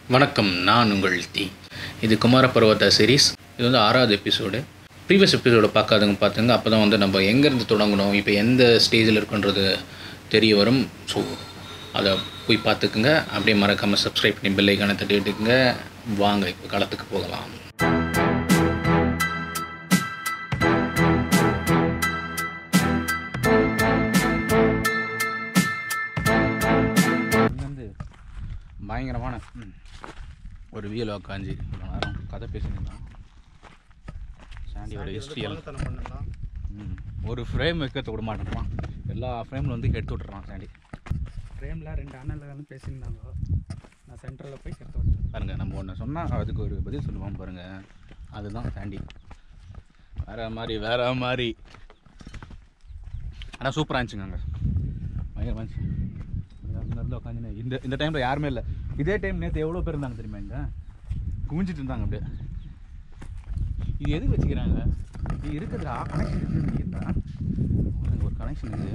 வணக்கம் நான் உங்கள் தி இது குமார பர்வதா சீரிஸ் இது வந்து ஆறாவது எபிசோடு ப்ரீவியஸ் எபிசோடை பார்க்காதவங்க பார்த்துங்க அப்போ தான் வந்து நம்ம எங்கேருந்து தொடங்கணும் இப்போ எந்த ஸ்டேஜில் இருக்குன்றது தெரிய வரும் ஸோ அதை போய் பார்த்துக்குங்க அப்படியே மறக்காமல் சப்ஸ்கிரைப் பண்ணி பெல்லைக்கான தட்டி விட்டுக்குங்க வாங்க இப்போ களத்துக்கு போகலாம் வந்து பயங்கரமான ம், ஒரு வியல் உக்காஞ்சி இவ்வளோ நேரம் கதை பேசினிருந்தான் சாண்டியோட ஹிஸ்ட்ரியல் ம் ஒரு ஃப்ரேம் வைக்கிறத விட மாட்டேன்றான் எல்லா ஃப்ரேமில் வந்து எடுத்து விட்டுறான் சாண்டி ஃப்ரேமில் ரெண்டு அண்ணன் பேசியிருந்தாங்க நான் சென்டரில் போய் சேர்த்து விட்டேன் பாருங்க நம்ம ஒன்று சொன்னால் அதுக்கு ஒரு பதில் சொல்லுவோம் பாருங்க அதுதான் சாண்டி வேற மாதிரி வேற மாதிரி ஆனால் சூப்பராக இருந்துச்சுங்க அங்கே பயங்கரமாக இருந்துச்சு இந்த இடத்துல உட்காந்து இந்த இந்த டைமில் யாருமே இல்லை இதே டைம் நேற்று எவ்வளோ பேர் இருந்தாங்க தெரியுமா இங்கே குமிஞ்சிட்டு இருந்தாங்க அப்படியே இது எதுக்கு வச்சுக்கிறாங்க இது இருக்குதுடா கனெக்ஷன் ஒரு கனெக்ஷன் இது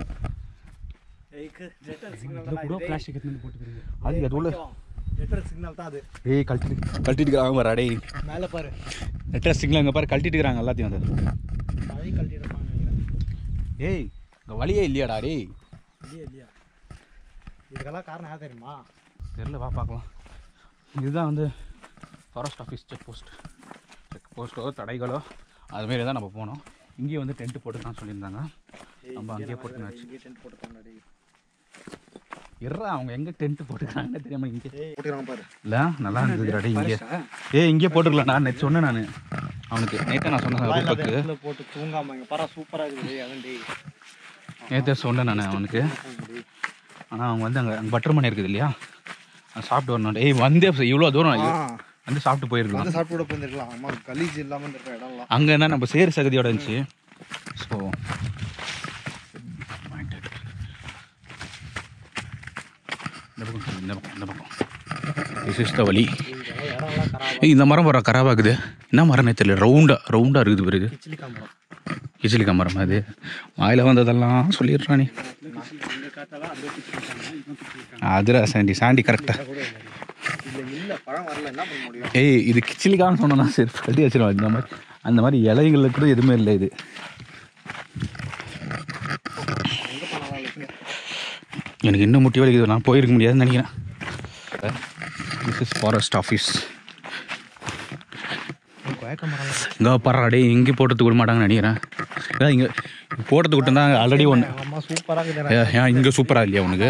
இதில் கூட பிளாஸ்டிக் எடுத்து போட்டுக்கிறீங்க அது அது உள்ள நெட்வொர்க் சிக்னல் தான் அது ஏய் கழட்டிட்டு கழட்டிட்டு இருக்காங்க பாரு டேய் மேலே பாரு நெட்வொர்க் சிக்னல் இங்கே பாரு கழட்டிட்டு இருக்காங்க எல்லாத்தையும் வந்து அதை கழட்டி எடுப்பாங்க நினைக்கிறேன் டேய் இங்கே வழியே இல்லையாடா டேய் இல்லையா இல்லையா இதுக்கெல்லாம் காரணம் யார் தெரியுமா தெரில வா பார்க்கலாம் இதுதான் வந்து forest office check post check போஸ்ட்டோ தடைகளோ அதுமாரி தான் நம்ம போனோம் இங்கேயே வந்து டென்ட் போட்டுக்கலாம் சொல்லியிருந்தாங்க நம்ம அங்கேயே போட்டுனாச்சு இங்கே டென்ட் போட்டுருக்காங்க டேய் இருறா அவங்க எங்கே டென்ட் போட்டுக்கிறாங்கன்னு தெரியாம இங்கே ஏய் போட்டுக்கிறாங்க பாரு இல்லை நல்லா இருந்ததுடா டேய் இங்கே ஏய் இங்கே போட்டுக்கலாம் நான் நேற்று சொன்னேன் நான் அவனுக்கு நேற்று நான் சொன்னேன் ரூபாய்க்கு இடத்துல போட்டு தூங்காம இங்கே பரா சூப்பராக இருக்குது டேய் அதான் டேய் நேற்றே சொன்னேன் நான் அவனுக்கு ஆனால் அவங்க வந்து அங்கே பட்டர் மணி இருக்குது இல்லையா அது சாப்பிட்டு வரணும் ஏய் வந்தே இவ்வளோ தூரம் ஆ வந்து சாப்பிட்டு போயிருக்கலாம் வந்து சாப்பிட்டு கூட போயிருந்துருக்கலாம் அம்மா கலீஜ் இல்லாமல் இருக்க இடம்லாம் அங்கே என்ன நம்ம சேர் சகதியோட இருந்துச்சு ஸோ இந்த பக்கம் இந்த பக்கம் இந்த பக்கம் This is the வழி இதெல்லாம் இடம்லாம் கரா ஏய் இந்த மரம் வர கராவாகுது என்ன மரம்னே தெரியல ரவுண்டாக ரவுண்டாக இருக்குது பிறகு கிச்சிலி காமரம் கிச்சிலிக்கா மரம் அது வாயில் வந்ததெல்லாம் சொல்லிடுறா நீ இந்த காத்தெல்லாம் அப்படியே கிச்சிலி அதுரா சாண்டி சாண்டி கரெக்டாக கூட இல்லை இல்லை இல்லை பழம் வரல என்ன பண்ண முடியும் ஏய் இது கிச்சிலிக்கான்னு சொன்னா சரி கட்டி வச்சிருவோம் இந்த மாதிரி அந்த மாதிரி இலைகளில் கூட எதுவுமே இல்லை இது எங்கே போனாலும் இருக்குங்க எனக்கு இன்னும் முட்டி வலிக்குது நான் போயிருக்க முடியாதுன்னு நினைக்கிறேன் திஸ் இஸ் ஃபாரஸ்ட் ஆஃபீஸ் கொயக்க மரம் இங்கே பரவாயில்ல டேய் இங்கே போட்டதுக்கு விட மாட்டாங்கன்னு நினைக்கிறேன் ஏன் இங்கே போட்டதுக்கு விட்டு தான் ஆல்ரெடி ஒன்று அம்மா சூப்பராக இருக்குது ஏன் இங்கே சூப்பராக இல்லையா உனக்கு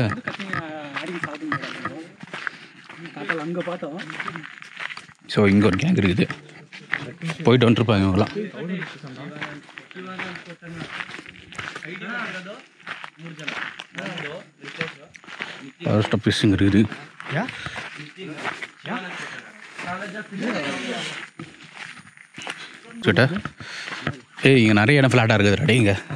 காட்டல் அங்கே பார்த்தோம் ஸோ இங்கே ஒரு கேங் இருக்குது போயிட்டு வந்துருப்பாங்க இவங்களாம் ஃபாரஸ்ட் ஆஃபீஸ் இங்கே இருக்குது ஏன் சொல்லிட்ட ஏய் இங்கே நிறைய இடம் ஃப்ளாட்டாக இருக்குது டேய் இங்கே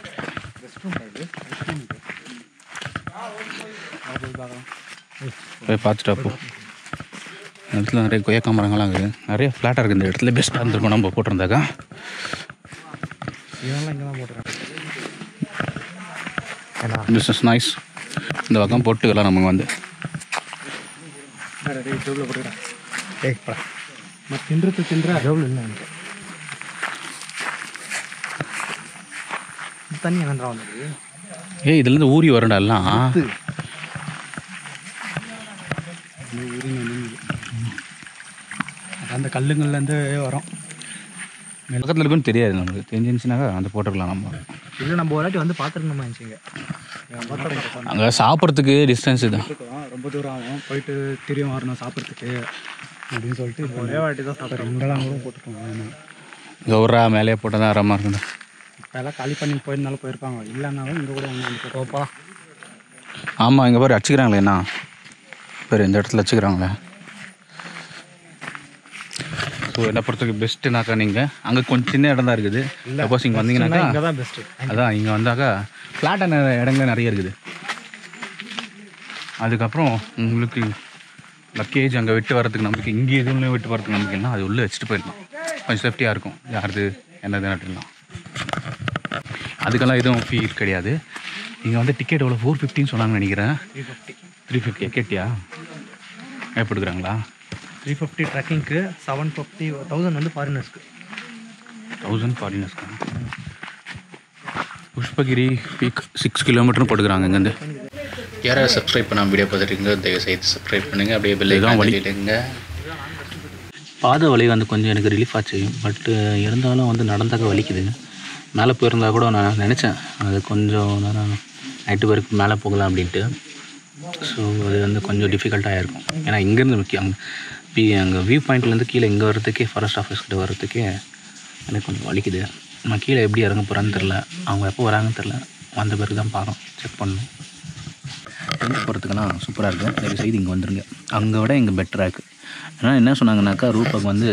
போய் பார்த்துட்டு அப்போ இந்த இடத்துல நிறைய கொய்யாக்கா மரங்கள்லாம் இருக்குது நிறைய ஃப்ளாட்டாக இருக்குது இந்த இடத்துல பெஸ்ட்டாக இருந்திருக்கும் நம்ம போட்டிருந்தாக்கா இதெல்லாம் இங்கே தான் போட்டுருக்கேன் திஸ் இஸ் நைஸ் இந்த பக்கம் போட்டுக்கலாம் நமக்கு வந்து டேய் ஜோபில் போட்டுக்கிறேன் டேய் படா நான் தின்றது தின்ற ஜோபில் இல்லை எனக்கு இந்த தண்ணி என்னன்றா வந்தது ஏய் இதுலேருந்து ஊறி வரண்டா எல்லாம் அந்த கல்லுங்கள்லேருந்து வரும் பக்கத்தில் இருக்குன்னு தெரியாது நமக்கு தெரிஞ்சிருந்துச்சுனாக்கா அந்த போட்டுக்கலாம் நம்ம இல்லை நம்ம ஒரு வாட்டி வந்து பார்த்துருக்கணுமா இருந்துச்சுங்க அங்கே சாப்பிட்றதுக்கு டிஸ்டன்ஸ் இதுதான் ரொம்ப தூரம் ஆகும் போயிட்டு திரும்ப வரணும் சாப்பிட்றதுக்கு அப்படின்னு சொல்லிட்டு ஒரே வாட்டி தான் சாப்பிட்றோம் இங்கெல்லாம் கூட போட்டுருக்கோம் இங்கே உர்றா மேலே போட்டால் தான் ஆரமாக இருக்குது இப்போ எல்லாம் காலி பண்ணி போயிருந்தாலும் போயிருப்பாங்க இல்லைனாலும் இங்கே கூட ஒன்று வந்து போப்பா ஆமாம் இங்கே பாரு அடிச்சுக்கிறாங்களே என்ன பேர் இந்த இடத்துல வச்சுக்கிறாங்களே ஸோ என்ன பொறுத்தவரைக்கும் பெஸ்ட்டுனாக்கா நீங்கள் அங்கே கொஞ்சம் சின்ன இடம் தான் இருக்குது சப்போஸ் இங்கே வந்தீங்கன்னாக்கா இங்கே தான் பெஸ்ட்டு அதான் இங்கே வந்தாக்கா ஃப்ளாட்டான இடங்கள் நிறைய இருக்குது அதுக்கப்புறம் உங்களுக்கு லக்கேஜ் அங்கே விட்டு வரதுக்கு நமக்கு இங்கே எதுவும் விட்டு வரதுக்கு நமக்கு என்ன அது உள்ளே வச்சுட்டு போயிடலாம் கொஞ்சம் சேஃப்டியாக இருக்கும் யாருது என்னது நட்டுலாம் அதுக்கெல்லாம் எதுவும் ஃபீல் கிடையாது இங்கே வந்து டிக்கெட் எவ்வளோ ஃபோர் ஃபிஃப்டின்னு சொன்னாங்கன்னு நினைக்கிறேன் த்ரீ ஃபிஃப்டி த்ரீ ஃபிஃப்டி கேட்டியா எப்படி எடுக்கிறாங்களா த்ரீ ஃபிஃப்டி ட்ரெக்கிங்க்கு செவன் ஃபிஃப்டி தௌசண்ட் வந்து ஃபாரினர்ஸ்க்கு தௌசண்ட் ஃபாரினர்ஸ்க்கா புஷ்பகிரி பீக் சிக்ஸ் கிலோமீட்டரும் போட்டுக்கிறாங்க இங்கேருந்து யாராவது சப்ஸ்கிரைப் பண்ணாமல் வீடியோ பார்த்துருக்கீங்க தயவு செய்து சப்ஸ்கிரைப் பண்ணுங்கள் அப்படியே பெல்லை தான் வலிடுங்க பாத வலி வந்து கொஞ்சம் எனக்கு ரிலீஃப் ஆச்சு பட்டு இருந்தாலும் வந்து நடந்தாக்க வலிக்குது மேலே போயிருந்தா கூட நான் நினச்சேன் அது கொஞ்சம் நேரம் நைட்டு வரைக்கும் மேலே போகலாம் அப்படின்ட்டு ஸோ அது வந்து கொஞ்சம் டிஃபிகல்ட்டாக இருக்கும் ஏன்னா இங்கேருந்து முக்கியம் அங்கே பி அங்கே வியூ பாயிண்ட்லேருந்து கீழே இங்கே வர்றதுக்கே ஃபாரஸ்ட் ஆஃபீஸ் கிட்ட வர்றதுக்கே எனக்கு கொஞ்சம் வலிக்குது நான் கீழே எப்படி இறங்க போகிறேன்னு தெரில அவங்க எப்போ வராங்கன்னு தெரில வந்த பிறகு தான் பார்க்கணும் செக் பண்ணணும் எங்கே போகிறதுக்குன்னா சூப்பராக இருக்குது தயவு செய்து இங்கே வந்துருங்க அங்கே விட இங்கே பெட்டராக இருக்குது ஏன்னா என்ன சொன்னாங்கன்னாக்கா ரூபாக்கு வந்து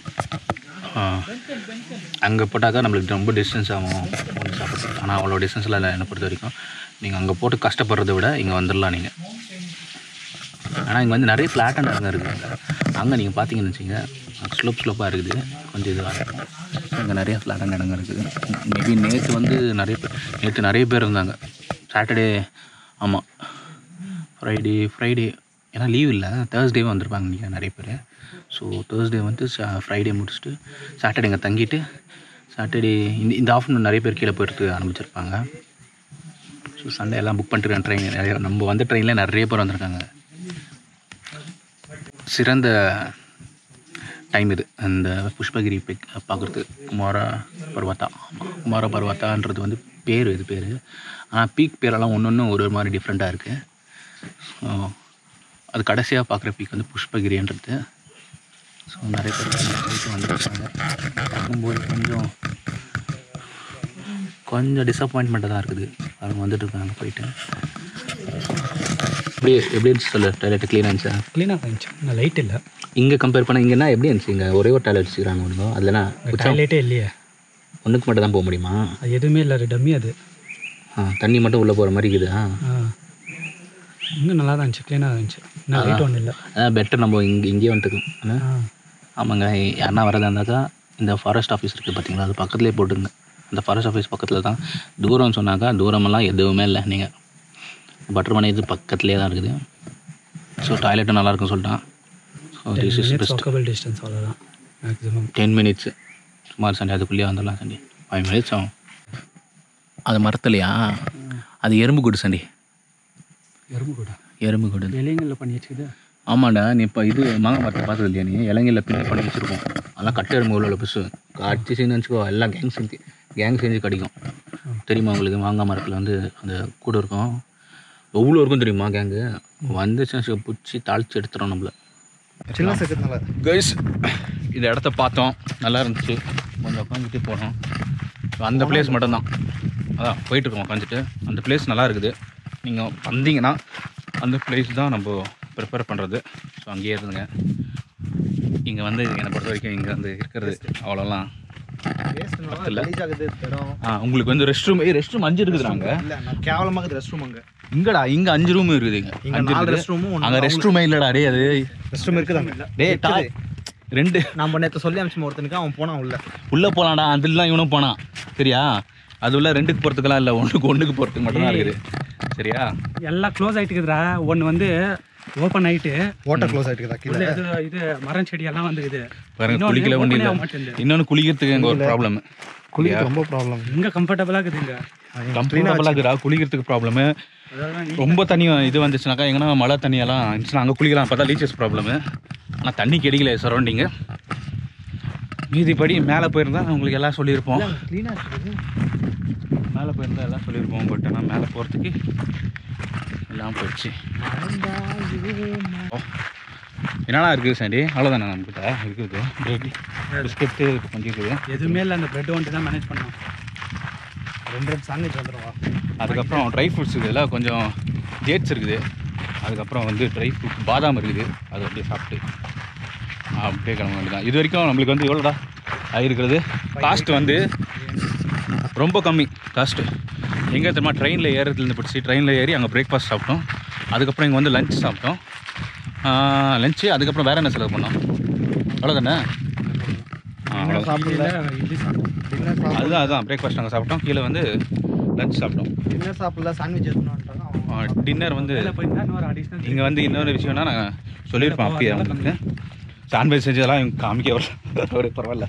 அங்கே போட்டாக்கா நம்மளுக்கு ரொம்ப டிஸ்டன்ஸ் ஆகும் ஒன்று சாப்பிட்றது ஆனால் அவ்வளோ டிஸ்டன்ஸில் இல்லை என்னை பொறுத்த வரைக்கும் நீங்கள் அங்கே போட்டு கஷ்டப்படுறத விட இங்கே வந்துடலாம் நீங்கள் ஆனால் இங்கே வந்து நிறைய ஃப்ளாட் அண்ட் அங்கே இருக்குது அங்கே நீங்கள் பார்த்தீங்கன்னு வச்சுங்க ஸ்லோப் ஸ்லோப்பாக இருக்குது கொஞ்சம் இதுவாக இருக்கும் இங்கே நிறைய ஃப்ளாட் அண்ட் இடங்க இருக்குது மேபி நேற்று வந்து நிறைய பேர் நேற்று நிறைய பேர் இருந்தாங்க சாட்டர்டே ஆமாம் ஃப்ரைடே ஃப்ரைடே ஏன்னா லீவ் இல்லை தேர்ஸ்டேவே வந்திருப்பாங்க நீங்கள் நிறைய பேர் ஸோ தேர்ஸ்டே வந்து ஃப்ரைடே முடிச்சுட்டு சாட்டர்டே இங்கே தங்கிட்டு சாட்டர்டே இந்த இந்த ஆஃப்டர்நூன் நிறைய பேர் கீழே போயிட்டு ஆரம்பிச்சிருப்பாங்க ஸோ சண்டே எல்லாம் புக் பண்ணிட்டுருக்கேன் ட்ரெயின் நிறைய நம்ம வந்த ட்ரெயினில் நிறைய பேர் வந்திருக்காங்க சிறந்த டைம் இது அந்த புஷ்பகிரி பிக் பார்க்குறது குமாரா பர்வத்தா குமார பர்வத்தான்றது வந்து பேர் இது பேர் ஆனால் பீக் பேரெல்லாம் ஒன்று ஒன்று ஒரு ஒரு மாதிரி டிஃப்ரெண்ட்டாக இருக்குது ஸோ அது கடைசியாக பார்க்குற பீக் வந்து புஷ்பகிரின்றது ஸோ நிறைய பேர் போயிட்டு வந்துருக்காங்க பார்க்கும்போது கொஞ்சம் கொஞ்சம் டிசப்பாயின்மெண்ட்டாக தான் இருக்குது அவங்க வந்துட்டு இருக்காங்க போயிட்டு எப்படி எப்படி இருந்துச்சு சொல்லு டாய்லெட் க்ளீனாக இருந்துச்சா க்ளீனாக இருந்துச்சு நான் லைட் இல்லை இங்கே கம்பேர் பண்ண இங்கன்னா எப்படி இருந்துச்சு இங்கே ஒரே ஒரு டாய்லெட் வச்சுக்கிறாங்க ஒன்று அதில்னா டாய்லெட்டே இல்லையே ஒன்றுக்கு மட்டும் தான் போக முடியுமா அது எதுவுமே இல்லை டம்மி அது ஆ தண்ணி மட்டும் உள்ளே போகிற மாதிரி இருக்குதா ஆ இன்னும் நல்லா தான் இருந்துச்சு க்ளீனாக இருந்துச்சு இன்னும் லைட் ஒன்றும் இல்லை அதான் பெட்டர் நம்ம இங்கே இங்கேயே வந்துட்டுக்கலாம் ஆ ஆமாங்க யாருன்னா வரதா இருந்தாக்கா இந்த ஃபாரஸ்ட் ஆஃபீஸ் இருக்குது பார்த்தீங்களா அது பக்கத்துலேயே போட்டுங்க அந்த ஃபாரஸ்ட் ஆஃபீஸ் பக்கத்தில் தான் தூரம்னு சொன்னாக்கா தூரமெல்லாம் எதுவுமே இல்லை நீங்கள் பட்டர்மனை இது பக்கத்துலேயே தான் இருக்குது ஸோ டாய்லெட்டும் நல்லாயிருக்கும் சொல்லிட்டான் so this is best walkable distance அவ்வளோதான் மேக்ஸிமம் டென் மினிட்ஸு சுமார் சண்டே அதுக்குள்ளேயே வந்துடலாம் சண்டே ஃபைவ் மினிட்ஸ் ஆகும் அது மரத்துலையா அது எறும்பு கூடு சண்டி எறும்பு கூட எறும்பு கூடு இலைங்களில் பண்ணி வச்சுக்குது ஆமாண்டா நீ இப்போ இது மாங்காய் மரத்தை பார்த்தது இல்லையா நீ இலங்கையில் பின் பண்ணி வச்சுருக்கோம் அதெல்லாம் கட்டை எறும்பு உள்ள பஸ் காட்சி செஞ்சு வச்சுக்கோ எல்லாம் கேங் செஞ்சு கேங் செஞ்சு கடிக்கும் தெரியுமா உங்களுக்கு மாங்காய் மரத்தில் வந்து அந்த கூடு இருக்கும் எவ்வளோ இருக்கும் தெரியுமா கேங்கு வந்துச்சுன்னா பிடிச்சி தாளித்து எடுத்துரும் நம்மள சின்ன செக்கிறதுனால கைஸ் இந்த இடத்த பார்த்தோம் நல்லா இருந்துச்சு கொஞ்சம் உட்காந்துட்டு போனோம் அந்த பிளேஸ் மட்டும்தான் அதான் போயிட்டுருக்கோம் உட்காந்துட்டு அந்த பிளேஸ் நல்லா இருக்குது நீங்கள் வந்தீங்கன்னா அந்த பிளேஸ் தான் நம்ம ப்ரிப்பேர் பண்ணுறது ஸோ அங்கேயே இருந்துங்க இங்கே வந்து என்னை பொறுத்த வரைக்கும் இங்கே வந்து இருக்கிறது அவ்வளோலாம் பத்தல. ஆகுது இடம் ஆ உங்களுக்கு வந்து ரெஸ்ட் ரூம் ரெஸ்ட் ரூம் அஞ்சு இருக்குதுறாங்க இல்லை நான் கேவலமாக ரெஸ்ட் ரூம் அங்கே இங்கடா இங்கே அஞ்சு ரூம் இருக்குது இங்கே இங்க அஞ்சு நாலு இருக்குது. ரெஸ்ட் ரூமும் அங்கே ரெஸ்ட் ரூமே இல்லைடா டே அது ரெஸ்ட் ரூம் இருக்குதாங்க டேய் டாய் ரெண்டு நம்ம நேற்று சொல்லி அனுப்பிச்சு ஒருத்தனுக்கு அவன் போனான் உள்ள உள்ளே போகலாம்டா அதுலாம் இவனும் போனான் சரியா அது உள்ள ரெண்டுக்கு போகிறதுக்கெல்லாம் இல்லை ஒன்றுக்கு ஒன்றுக்கு போகிறதுக்கு மட்டும் தான் இருக்குது சரியா எல்லாம் க்ளோஸ் ஆகிட்டுக்குதுடா ஒன்று வந்து ஓப்பன் ஆகிட்டு வாட்டர் க்ளோஸ் ஆகிட்டு உள்ள இது இது மரம் செடி எல்லாம் வந்துக்குது பாருங்க இன்னொன்னு குளிக்கல ஒன்றும் open ஆக இல்லை மாட்டேங்குது. இன்னொன்று குளிக்கிறதுக்கு எங்கள் ஒரு ப்ராப்ளம் குளிக்க ரொம்ப ப்ராப்ளம் இங்கே கம்ஃபர்டபுளாக இருக்குதுங்க கம்ஃபர்டபுளாக இருக்குதா குளிக்கிறதுக்கு ப்ராப்ளமு அதாவது ரொம்ப தண்ணி இது வந்துச்சுனாக்கா எங்கன்னா மழை தண்ணியெல்லாம் இருந்துச்சுன்னா அங்கே குளிக்கலாம் பார்த்தா லீச்சஸ் ப்ராப்ளமு ஆனால் தண்ணி கிடைக்கல சரௌண்டிங்கு மீதிப்படி மேலே போயிருந்தா நான் உங்களுக்கு எல்லாம் சொல்லியிருப்போம் க்ளீனாக இருக்குது மேலே போயிருந்தா எல்லாம் சொல்லியிருப்போம் பட் ஆனால் மேலே போகிறதுக்கு எல்லாம் போயிடுச்சு ஓ. என்னடா இருக்குது சாண்டி அவ்வளோதானே நம்மக்கிட்ட இருக்குது பிரெட் பிஸ்கெட்டு கொஞ்சம் இருக்குது எதுவுமே இல்லை அந்த பிரெட் வந்துட்டு தான் மேனேஜ் பண்ணோம் ரெண்டு ரெண்டு சாண்ட்விச் வந்துடுவா அதுக்கப்புறம் ட்ரை ஃப்ரூட்ஸ் இதில் கொஞ்சம் டேட்ஸ் இருக்குது அதுக்கப்புறம் வந்து ட்ரை ஃப்ரூட் பாதாம் இருக்குது அது அப்படியே சாப்பிட்டு அப்படியே கிளம்ப வேண்டியதான் இது வரைக்கும் நம்மளுக்கு வந்து எவ்வளோடா ஆகிருக்கிறது காஸ்ட் வந்து ரொம்ப கம்மி காஸ்ட்டு எங்கே தெரியுமா ட்ரெயினில் ஏறதுலேருந்து பிடிச்சி ட்ரெயினில் ஏறி அங்கே பிரேக்ஃபாஸ்ட் சாப்பிட்டோம் அதுக்கப்புறம் இங்கே வந்து லஞ்ச் சாப்பிட்டோம் லஞ்சு அதுக்கப்புறம் வேறு என்ன செலவு பண்ணோம் அவ்வளோதானே ஆ, அவ்வளோ சாப்பிடல இட்லி சாப்பிட்டோம் டின்னர் சாப்பிட அதுதான் அதுதான் பிரேக்ஃபாஸ்ட் நாங்கள் சாப்பிட்டோம் கீழே வந்து லஞ்ச் சாப்பிட்டோம் டின்னர் சாப்பிடல சாண்ட்விச் எடுத்துனான்ட்டாங்க அவன் டின்னர் வந்து மேலே போயிருந்தா இன்னொரு அடிஷ்னல் இங்கே வந்து இன்னொரு விஷயம்னா நான் சொல்லியிருப்பான் அப்பயே அவங்களுக்கு சாண்ட்விச் செஞ்சதெல்லாம் இவங்க காமிக்க வரல ஒரு பரவாயில்ல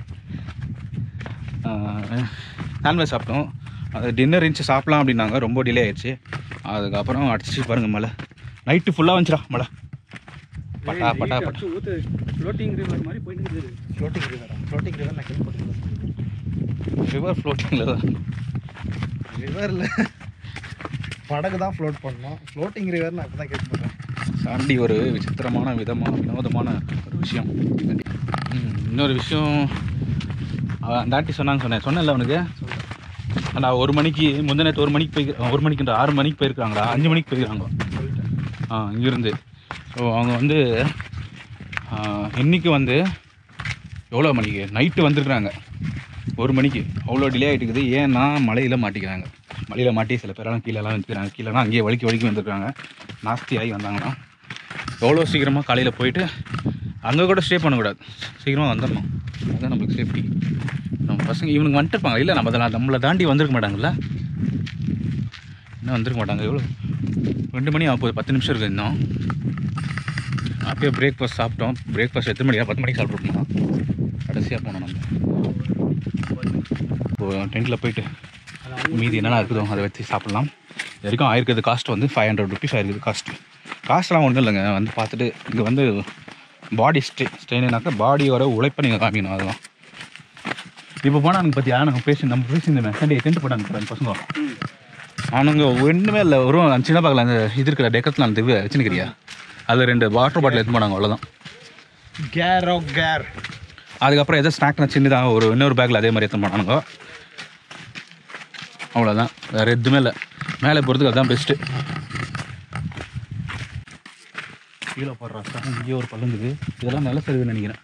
நான்வெஜ் சாப்பிட்டோம் அது டின்னர் இருந்துச்சு சாப்பிடலாம் அப்படின்னாங்க ரொம்ப டிலே ஆயிடுச்சு அதுக்கப்புறம் அடிச்சு பாருங்க மழை நைட்டு ஃபுல்லாக வந்துச்சுடா மழை பட்டா பட்டா பட்டா ஊத்து ஃப்ளோட்டிங் ரிவர் மாதிரி போயிட்டு இருக்குது ஃப்ளோட்டிங் ரிவரா ஃப்ளோட்டிங் ரிவர் நான் கேள்விப்பட்டிருக்கேன் ரிவர் ஃப்ளோட்டிங்கில் தான் ரிவரில் படகு தான் ஃப்ளோட் பண்ணோம் ஃப்ளோட்டிங் ரிவர் நான் இப்போ தான் கேள்விப்பட்டேன் தாண்டி ஒரு விசித்திரமான விதமான வினோதமான ஒரு விஷயம் ம், இன்னொரு விஷயம் அவன் அந்த ஆண்டி சொன்னாங்க சொன்னேன் சொன்னேன்ல அவனுக்கு நான் ஒரு மணிக்கு முந்தின ஒரு மணிக்கு போய் ஒரு மணிக்குன்ற ஆறு மணிக்கு போயிருக்காங்களா அஞ்சு மணிக்கு போயிருக்காங்க ஆ இங்கேருந்து ஸோ அவங்க வந்து ஆ, இன்னைக்கு வந்து எவ்வளோ மணிக்கு நைட்டு வந்திருக்கிறாங்க ஒரு மணிக்கு அவ்வளோ டிலே ஆகிட்டு இருக்குது ஏன்னா மலையில் மாட்டிக்கிறாங்க மலையில் மாட்டி சில பேரெல்லாம் கீழெல்லாம் வந்துக்கிறாங்க கீழேனா அங்கேயே வலிக்கு வலிக்கு வந்திருக்காங்க நாஸ்தி ஆகி வந்தாங்கன்னா எவ்வளோ சீக்கிரமாக காலையில் போயிட்டு அங்கே கூட ஸ்டே பண்ணக்கூடாது சீக்கிரமாக வந்துடணும் அதுதான் நம்மளுக்கு சேஃப்டி நம்ம பசங்க இவனுக்கு வந்துட்டுருப்பாங்க இல்லை நம்ம அதெல்லாம் நம்மளை தாண்டி வந்திருக்க மாட்டாங்கல்ல இன்னும் வந்திருக்க மாட்டாங்க எவ்வளோ ரெண்டு மணி ஆக போகுது பத்து நிமிஷம் இருக்குது இன்னும் அப்பயே பிரேக்ஃபாஸ்ட் சாப்பிட்டோம் பிரேக்ஃபாஸ்ட் எத்தனை மணியா பத்து மணிக்கு சாப்பிட்ருக்கோம் கடைசியாக போனோம் நம்ம இப்போ டென்ட்டில் போயிட்டு மீதி என்னென்ன இருக்குதோ அதை வச்சு சாப்பிட்லாம் இது வரைக்கும் ஆயிருக்கிறது காஸ்ட் வந்து ஃபைவ் ஹண்ட்ரட் ருபீஸ் ஆயிருக்குது காஸ்ட் காஸ்ட்லாம் ஒன்றும் இல்லைங்க வந்து பார்த்துட்டு இங்கே வந்து பாடி ஸ்ட்ரெ ஸ்ட்ரெயினாக்கா பாடியோட உழைப்பை நீங்கள் காமிக்கணும் அதுதான் இப்போ போனால் எனக்கு பற்றியா நாங்கள் பேசி நம்ம பேசியிருந்தேன் சண்டே டென்ட் போட்டாங்க பாருங்க பசங்க அவனுங்க ஒன்றுமே இல்லை ஒரு சின்ன பார்க்கல அந்த இது இருக்கிற டெக்கத்தில் அந்த இது வச்சுருக்கிறியா அதில் ரெண்டு வாட்டர் பாட்டில் எடுத்து போனாங்க அவ்வளோதான் கேரோ கேர் அதுக்கப்புறம் எதோ ஸ்நாக்னா சின்னதாக ஒரு இன்னொரு பேக்கில் அதே மாதிரி எடுத்து போனானுங்க அவ்வளோதான் வேறு எதுவுமே இல்லை மேலே போகிறதுக்கு அதுதான் பெஸ்ட்டு கீழே போடுறா சார் இங்கேயே ஒரு பள்ளம் இருக்குது இதெல்லாம் நல்ல சரிவுன்னு நினைக்கிறேன்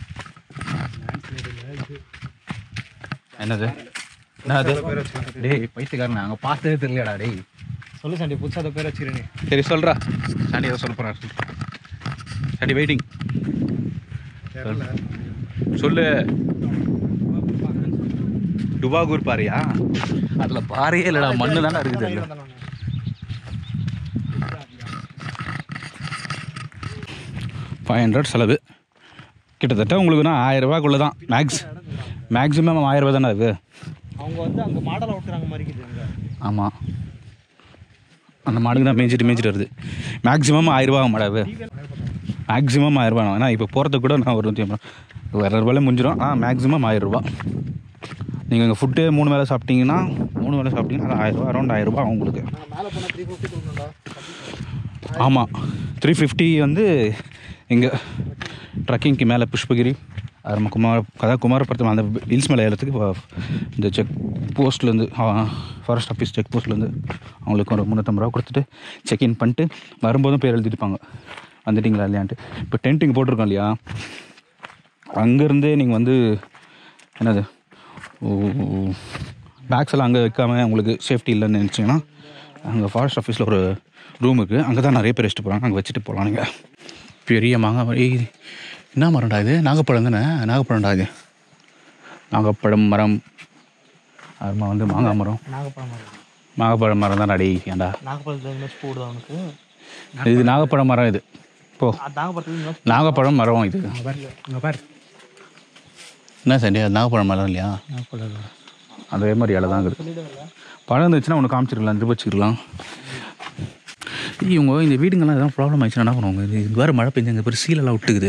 என்னது என்னது டேய் பைத்தியக்காரன் அங்கே பார்த்ததே தெரியலடா டேய் சொல்லு சண்டி புதுசாக அதை பேர் வச்சுக்கிறேனே சரி சொல்கிறா சாண்டி ஏதோ சொல்ல போகிறா சாண்டி வெயிட்டிங் தெரியல சொல்லு டுபாகூர் பாறையா அதுல பாறையே இல்லடா மண்ணு தானே இருக்குது அதுல ஃபைவ் ஹண்ட்ரட் செலவு கிட்டத்தட்ட உங்களுக்குன்னா ஆயிரம் ரூபாய்க்குள்ள தான் மேக்ஸ் மேக்ஸிமம் ஆயிரம் ரூபாய் தானே அது அவங்க வந்து அங்கே மாடலை விட்டுறாங்க மாதிரி இருக்குது அங்கே ஆமாம் அந்த மாடுக்கு தான் மேய்ச்சிட்டு மேய்ச்சிட்டு வருது மேக்ஸிமம் ஆயிரம் ரூபா மாடா அது மேக்ஸிமம் ஆயிரம் ரூபா ஏன்னா இப்போ போகிறதுக்கு கூட நான் ஒரு நூற்றி ஐம்பது வேறு ரூபாயில முடிஞ்சிடும் ஆ மேக்ஸிமம் ஆயிரம் ரூபா நீங்கள் இங்கே ஃபுட்டு மூணு வேளை சாப்பிட்டீங்கன்னா மூணு வேளை சாப்பிட்டீங்கன்னா அது ஆயிரம் ரூபா அரௌண்ட் ஆயிரம் ரூபா ஆகும் உங்களுக்கு மேலே போனால் த்ரீ ஃபிஃப்டி கொடுக்கணும்டா ஆமாம் த்ரீ ஃபிஃப்டி வந்து இங்கே ட்ரக்கிங்க்கு மேலே புஷ்பகிரி அது நம்ம குமார அதாவது குமாரபுரத்தில் அந்த ஹில்ஸ் மேலே ஏறத்துக்கு வ- இந்த செக் போஸ்ட்லேருந்து ஃபாரஸ்ட் ஆஃபீஸ் செக் போஸ்ட்லேருந்து அவங்களுக்கு ஒரு முந்நூற்றம்பது ரூபா கொடுத்துட்டு செக்இன் பண்ணிட்டு வரும்போதும் பேர் எழுதிருப்பாங்க வந்துட்டீங்களா இல்லையான்ட்டு இப்போ டென்ட்டிங் போட்டிருக்கோம் இல்லையா அங்கேருந்தே நீங்கள் வந்து என்னது பேக்ஸ் எல்லாம் அங்கே வைக்காம உங்களுக்கு சேஃப்டி இல்லைன்னு நினச்சிங்கன்னா அங்கே ஃபாரஸ்ட் ஆஃபீஸில் ஒரு ரூம் இருக்குது அங்கே தான் நிறைய பேர் வச்சுட்டு போகிறாங்க அங்கே வச்சுட்டு போகலாம் நீங்கள் பெரிய மாங்காய் மரம். ஏய், என்ன மரம்டா இது நாகப்பழம் தானே நாகப்பழம்டா இது நாகப்பழம் மரம் அதுமா வந்து மாங்காய் மரம் நாகப்பழம் மரம் நாகப்பழம் மரம் தான் அடி ஏன்டா நாகப்பழத்தில் இன்வெஸ்ட் போடுதா அவனுக்கு இது நாகப்பழம் மரம் இது போ அது நாகப்பழத்தில் இன்வெஸ்ட் நாகப்பழம் மரம் இது இங்கே பாரு இங்கே பாரு என்ன சண்டி அது நாகப்பழம் மரம் இல்லையா நாகப்பழம் அதே மாதிரி இலை தான் இருக்குது பழம் இருந்துச்சுன்னா ஒன்று காமிச்சிருக்கலாம் இது வச்சுக்கலாம் இவங்க இந்த வீடுங்கெல்லாம் எதாவது ப்ராப்ளம் ஆயிடுச்சுன்னா என்ன பண்ணுவாங்க இது இது வேறு மழை பெஞ்சு அங்கே பெரிய சீலெல்லாம் விட்டுக்குது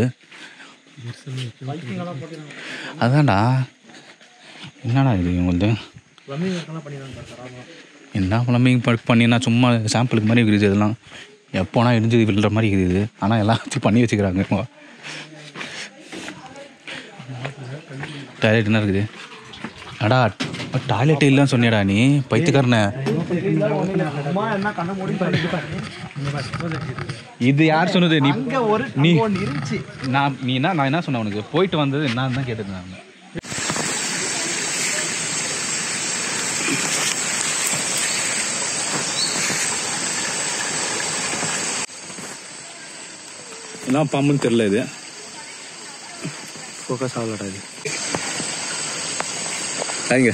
அதான்டா என்னடா இது இவங்க வந்து ப்ளம்பிங் ஒர்க்கெல்லாம் பண்ணிடுறாங்க தராமல் என்ன ப்ளம்பிங் ஒர்க் பண்ணினா சும்மா சாம்பிளுக்கு மாதிரி இருக்குது இதெல்லாம் எப்போனா இடிஞ்சு விழுற மாதிரி இருக்குது இது ஆனால் எல்லாம் வச்சு பண்ணி வச்சுக்கிறாங்க இவங்க டாய்லெட் என்ன இருக்குது அடா டாய்லெட் இல்லைன்னு சொன்னியடா நீ பைத்துக்காரன அம்மா என்ன கண்ண மூடி பாரு இது யார் சொன்னது நீ இங்கே ஒரு நீ ஒன்று இருந்துச்சு நான் நீ என்ன நான் என்ன சொன்னேன் உனக்கு போயிட்டு வந்தது என்னன்னு தான் கேட்டிருந்தேன் என்ன பாம்புன்னு தெரியல இது ஃபோக்கஸ் ஆகலடா இது சரிங்க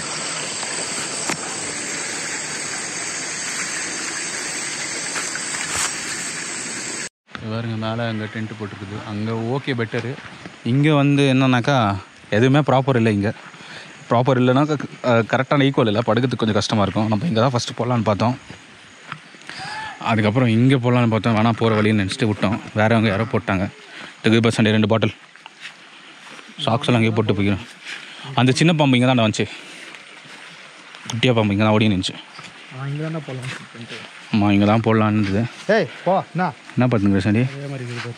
பாருங்க மேலே அங்கே டென்ட்டு போட்டிருக்குது அங்கே ஓகே பெட்டரு இங்கே வந்து என்னன்னாக்கா எதுவுமே ப்ராப்பர் இல்லை இங்கே ப்ராப்பர் இல்லைன்னா கரெக்டான ஈக்குவல் இல்லை படுக்கிறதுக்கு கொஞ்சம் கஷ்டமாக இருக்கும் நம்ம இங்கே தான் ஃபஸ்ட்டு போடலான்னு பார்த்தோம் அதுக்கப்புறம் இங்கே போடலான்னு பார்த்தோம் வேணாம் போகிற வழின்னு நினச்சிட்டு விட்டோம் வேறவங்க யாரோ போட்டாங்க டெகு பஸ் சண்டே ரெண்டு பாட்டில் சாக்ஸ் எல்லாம் அங்கேயே போட்டு போய்க்கிறோம் அந்த சின்ன பாம்பு இங்கே தான் வந்துச்சு குட்டியாக பாம்பு இங்கே தான் ஓடி நின்றுச்சு நான் இங்கே தானே போகலாம் பண்ணிட்டு ஆமாம் இங்கே தான் போடலான்னு இருந்தது ஏய் போ என்ன என்ன பார்த்துங்க சண்டி அதே மாதிரி இருக்குது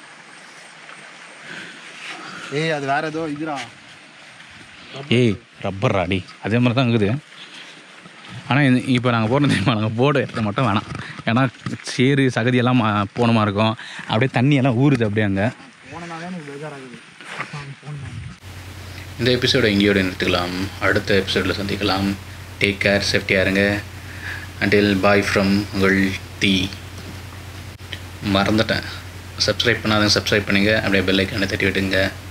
ஏய் அது வேற ஏதோ இதுடா ஏய் ரப்பர் ராடி அதே மாதிரி தான் இருக்குது ஆனால் இப்போ நாங்கள் போகிறது தெரியுமா நாங்கள் போர்டு இடத்த மட்டும் வேணாம் ஏன்னா சேறு சகதியெல்லாம் மா- போன மாதிரி இருக்கும் அப்படியே தண்ணியெல்லாம் ஊறுது அப்படியே அங்கே போனனாலே எனக்கு பேஜாராகுது இந்த எபிசோடை இங்கேயோட நிறுத்திக்கலாம் அடுத்த எபிசோடில் சந்திக்கலாம் டேக் கேர் சேஃப்டியாக இருங்க அண்டில் பாய் ஃப்ரம் உங்கள் தி மறந்துட்டேன் சப்ஸ்கிரைப் பண்ணாதவங்க சப்ஸ்கிரைப் பண்ணுங்கள் அப்படியே பெல் ஐக்கானை தட்டி விட்டுங்க